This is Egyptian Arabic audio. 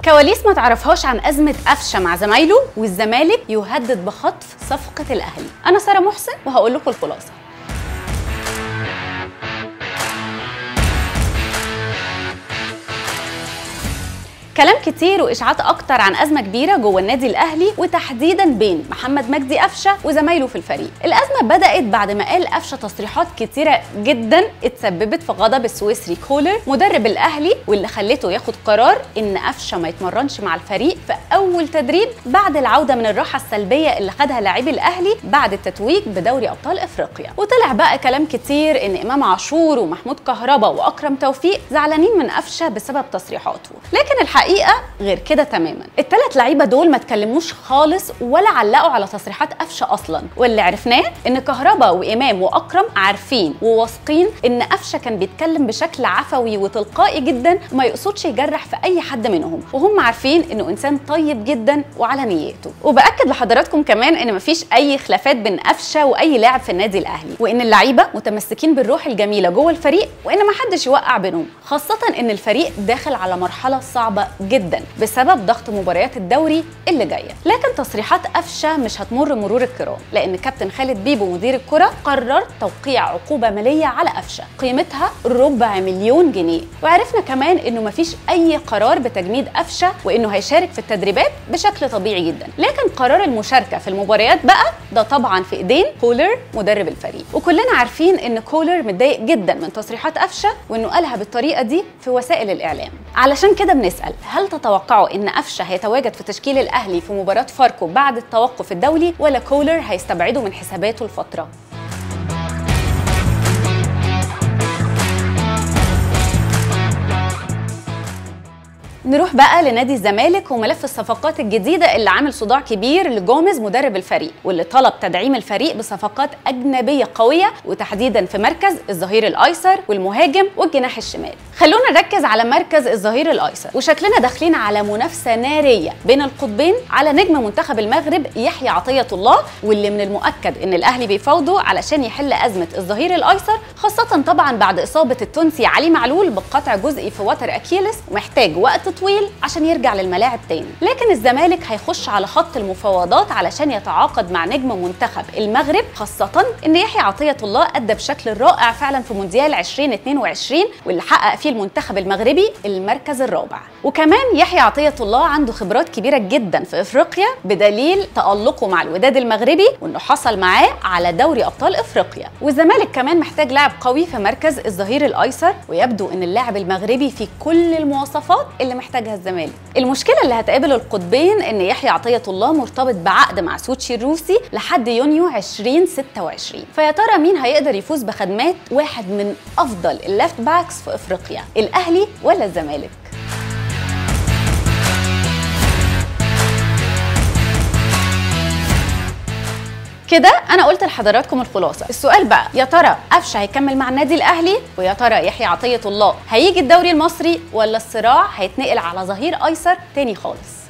كواليس ما تعرفهاش عن ازمه قفشه مع زمايله والزمالك يهدد بخطف صفقه الاهلي انا ساره محسن وهقول لكم الخلاصه كلام كتير واشاعات اكتر عن ازمه كبيره جوه النادي الاهلي وتحديدا بين محمد مجدي قفشه وزمايله في الفريق الازمه بدات بعد ما قال قفشه تصريحات كتيره جدا اتسببت في غضب السويسري كولر مدرب الاهلي واللي خلته ياخد قرار ان قفشه ما يتمرنش مع الفريق في اول تدريب بعد العوده من الراحه السلبيه اللي خدها لاعبي الاهلي بعد التتويج بدوري ابطال افريقيا وطلع بقى كلام كتير ان امام عاشور ومحمود كهربا واكرم توفيق زعلانين من قفشه بسبب تصريحاته لكن الحقيقه الحقيقه غير كده تماما الثلاث لعيبه دول ما اتكلموش خالص ولا علقوا على تصريحات قفشه اصلا واللي عرفناه ان كهربا وامام واكرم عارفين وواثقين ان قفشه كان بيتكلم بشكل عفوي وتلقائي جدا ما يقصدش يجرح في اي حد منهم وهم عارفين انه انسان طيب جدا وعلى نيته وباكد لحضراتكم كمان ان مفيش اي خلافات بين قفشه واي لاعب في النادي الاهلي وان اللعيبه متمسكين بالروح الجميله جوه الفريق وان ما حدش يوقع بينهم خاصه ان الفريق داخل على مرحله صعبه جدا بسبب ضغط مباريات الدوري اللي جايه لكن تصريحات قفشه مش هتمر مرور الكرام لان كابتن خالد بيبو مدير الكره قرر توقيع عقوبه ماليه على قفشه قيمتها ربع مليون جنيه وعرفنا كمان انه مفيش اي قرار بتجميد قفشه وانه هيشارك في التدريبات بشكل طبيعي جدا لكن قرار المشاركه في المباريات بقى ده طبعا في ايدين كولر مدرب الفريق وكلنا عارفين ان كولر متضايق جدا من تصريحات قفشه وانه قالها بالطريقه دي في وسائل الاعلام علشان كده بنسال هل تتوقعوا ان قفشه هيتواجد في تشكيل الاهلي في مباراه فاركو بعد التوقف الدولي ولا كولر هيستبعده من حساباته لفتره نروح بقى لنادي الزمالك وملف الصفقات الجديدة اللي عامل صداع كبير لجوميز مدرب الفريق واللي طلب تدعيم الفريق بصفقات أجنبية قوية وتحديدا في مركز الظهير الأيسر والمهاجم والجناح الشمال خلونا نركز على مركز الظهير الأيسر وشكلنا داخلين على منافسة نارية بين القطبين على نجم منتخب المغرب يحيى عطية الله واللي من المؤكد إن الأهلي بيفاوضه علشان يحل أزمة الظهير الأيسر خاصة طبعا بعد إصابة التونسي علي معلول بقطع جزئي في وتر أكيلس ومحتاج وقت طويل عشان يرجع للملاعب تاني لكن الزمالك هيخش على خط المفاوضات علشان يتعاقد مع نجم منتخب المغرب خاصة ان يحيى عطية الله ادى بشكل رائع فعلا في مونديال 2022 واللي حقق فيه المنتخب المغربي المركز الرابع وكمان يحيى عطية الله عنده خبرات كبيرة جدا في افريقيا بدليل تألقه مع الوداد المغربي وانه حصل معاه على دوري ابطال افريقيا والزمالك كمان محتاج لاعب قوي في مركز الظهير الايسر ويبدو ان اللاعب المغربي فيه كل المواصفات اللي محتاجها الزمالك المشكله اللي هتقابل القطبين ان يحيى عطيه الله مرتبط بعقد مع سوتشي الروسي لحد يونيو 2026 فيا ترى مين هيقدر يفوز بخدمات واحد من افضل الليفت باكس في افريقيا الاهلي ولا الزمالك كده انا قلت لحضراتكم الخلاصه السؤال بقى يا ترى قفشه هيكمل مع النادي الاهلي ويا ترى يحيى عطيه الله هيجي الدوري المصري ولا الصراع هيتنقل على ظهير ايسر تاني خالص